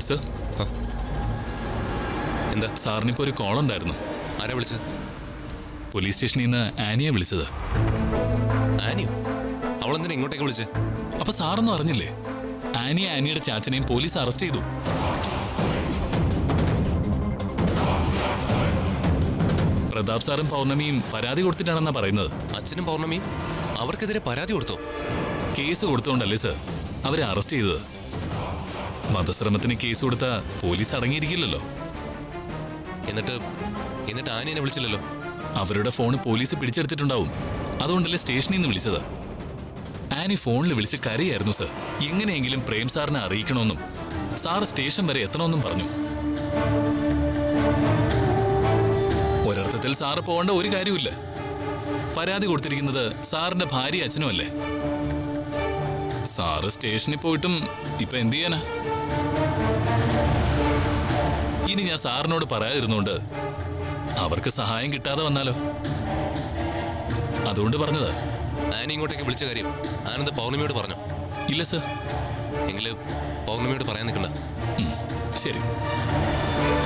sir എന്താ സാറിനിപ്പോ ഒരു call ഉണ്ടായിരുന്നു ആരാ വിളിച്ചത് പോലീസ് സ്റ്റേഷനിൽ നിന്ന് ആനിയെ വിളിച്ചത് ആനിയോ അവളെന്തിനാ ഇങ്ങോട്ടേക്ക് വിളിച്ചേ അപ്പൊ സാറൊന്നും അറിഞ്ഞില്ലേ ആനിയെ ആനിയുടെ ചാച്ചനെയും പോലീസ് അറസ്റ്റ് ചെയ്തു പ്രതാപ് സാറും പൗർണമിയും പരാതി കൊടുത്തിട്ടാണെന്നാ പറയുന്നത് അച്ഛനും പൗർണമിയും അവർക്കെതിരെ പരാതി കൊടുത്തോ കേസ് കൊടുത്തോണ്ടല്ലേ സർ അവരെ അറസ്റ്റ് ചെയ്തത് വധശ്രമത്തിന് കേസ് കൊടുത്ത പോലീസ് അടങ്ങിയിരിക്കില്ലല്ലോ എന്നിട്ട് എന്നിട്ട് ആനിയനെ വിളിച്ചില്ലല്ലോ അവരുടെ ഫോൺ പോലീസ് പിടിച്ചെടുത്തിട്ടുണ്ടാവും അതുകൊണ്ടല്ലേ സ്റ്റേഷനിൽ നിന്ന് വിളിച്ചത് ആനി ഫോണിൽ വിളിച്ച് കരയായിരുന്നു സർ എങ്ങനെയെങ്കിലും പ്രേം സാറിനെ അറിയിക്കണമെന്നും സാർ സ്റ്റേഷൻ വരെ എത്തണമെന്നും പറഞ്ഞു ഒരർത്ഥത്തിൽ സാറ് പോകേണ്ട ഒരു കാര്യമില്ല പരാതി കൊടുത്തിരിക്കുന്നത് സാറിന്റെ ഭാര്യ അച്ഛനും അല്ലേ സാറ് സ്റ്റേഷനിൽ പോയിട്ടും ഇപ്പൊ എന്ത് ചെയ്യാനാ ഇനി ഞാൻ സാറിനോട് പറയാതിരുന്നോണ്ട് അവർക്ക് സഹായം കിട്ടാതെ വന്നാലോ അതുകൊണ്ട് പറഞ്ഞത് ആനി ഇങ്ങോട്ടേക്ക് വിളിച്ച കാര്യം ആനന്ദ് പൗർണമിയോട് പറഞ്ഞു ഇല്ല സർ എങ്കില് പൗർണമിയോട് പറയാൻ നിൽക്കണ്ട ഉം, ശരി